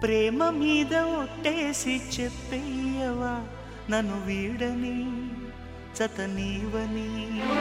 ప్రేమ మీద ఒట్టేసి చెప్పేయవా నన్ను వీడని చతనీవని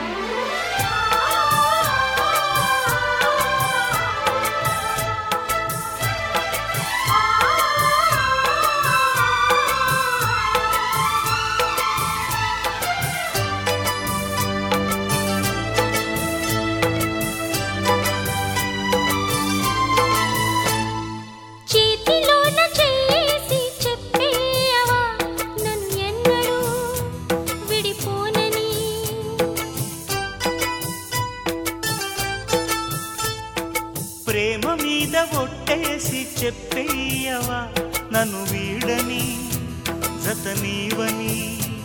చేతిలోన చేసి చెప్పేయవా నన్ను ఎన్నడూ విడిపోనని ప్రేమ మీద ఒట్టేసి చెప్పేయవా నన్ను వీడని జతనీవని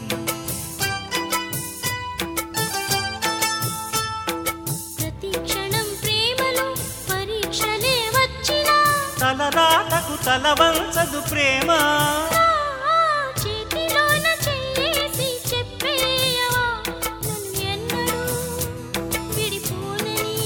ప్రతి క్షణం ప్రేమలో పరీక్షలే వచ్చినా తలరాతకు తల వంచదు ప్రేమ ఆ చేతిలోన చేసి చెప్పేయవా నన్ను ఎన్నడూ విడిపోనని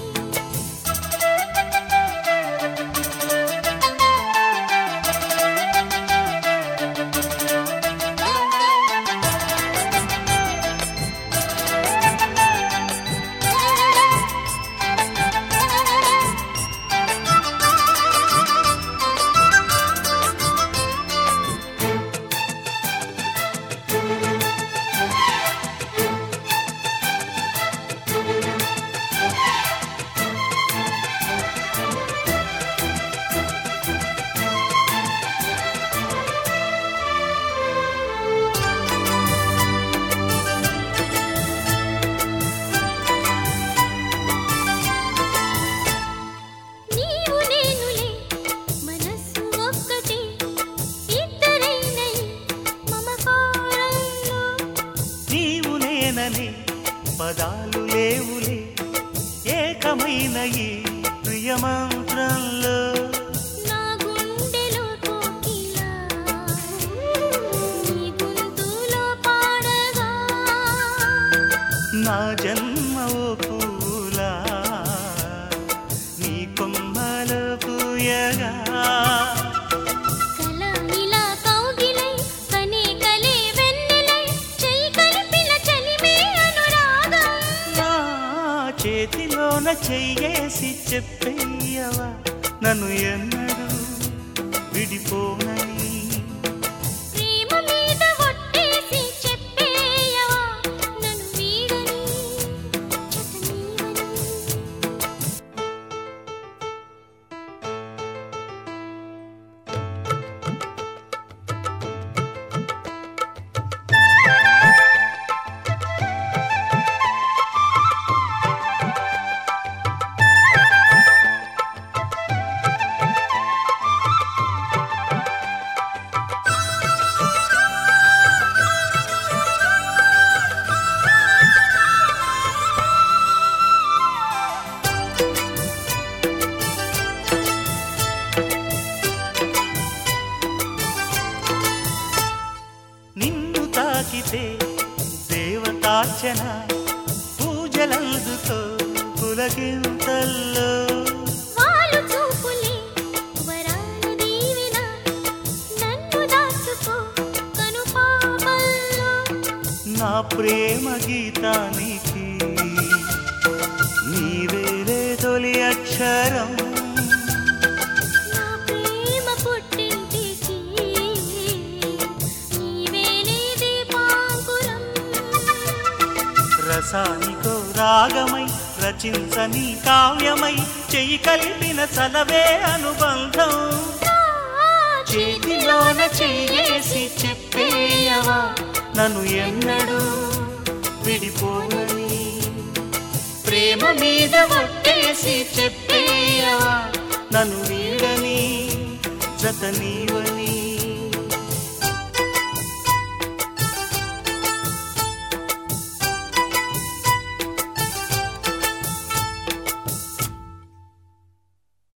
నీవు నేనులే మనస్సు ఒక్కటే ఇద్దరైనై మమకారంలో నీవు నేనని పదాలు లేవులే ఏకమైన ఈ ప్రియమంత్రంలో నా గుండెలో కోకిలా నీ గొంతులో పాడగా నా జన్మ ఓ పూలా నీ కొమ్మలో పూయగా కల ఇలా కౌగిలై కనే కలే వెన్నెలై చెయ్యి కలిపిన చలిమే అనురాగం నా చేతిలోన చెయ్యేసి చెప్పేయవా నన్ను ఎన్నడూ విడిపోనని ప్రేమ మీద ఒట్టేసి చెప్పేయవా నన్ను వీడని చతనీవని నిన్ను తాకితే దేవతార్చన పూజలందుకో పులకింతల్లో వాళ్ళు చూపులే వరాలు దీవెన నన్ను దాచుకో కను పాపల్లో నా ప్రేమ గీతానికి నీవేలే తొలి అక్షరం నా ప్రేమ పుట్టింటికి నీవేలే దీపాంకురం రసానికో రాగమై రచించని కావ్యమై చెయ్యి కలిపిన చలవే అనుబంధం చేతిలోన చెయ్యేసి చెప్పేయవా నన్ను ఎన్నడూ విడిపోనని ప్రేమ మీద ఒట్టేసి చెప్పేయవా నన్ను వీడని జతనీవని